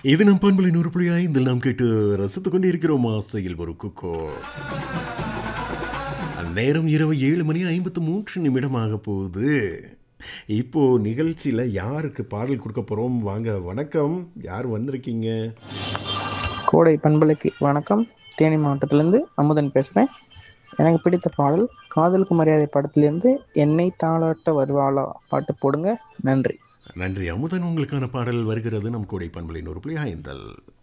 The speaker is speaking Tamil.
இது நம் பண்பலை நூறு புள்ளி ஐந்தில் நாம் கேட்டு ரசித்துக் கொண்டே இருக்கிறோம் ஆசையில் ஒரு குக்கோ நேரம் இரவு ஏழு மணி ஐம்பத்து மூன்று நிமிடமாக போகுது இப்போ நிகழ்ச்சியில் யாருக்கு பாடல் கொடுக்க போகிறோம் வாங்க வணக்கம் யார் வந்திருக்கீங்க கோடை பண்பலைக்கு வணக்கம் தேனி மாவட்டத்திலேருந்து அமுதன் பேசுகிறேன் எனக்கு பிடித்த பாடல் காதலுக்கு மரியாதை படத்திலேருந்து என்னை தாளாட்ட வருவாளா பாட்டு போடுங்க நன்றி நன்றி அமுதன் உங்களுக்கான பாடல் வருகிறது நம் கோடை பண்பலை நூறு புள்ளி ஐந்தல்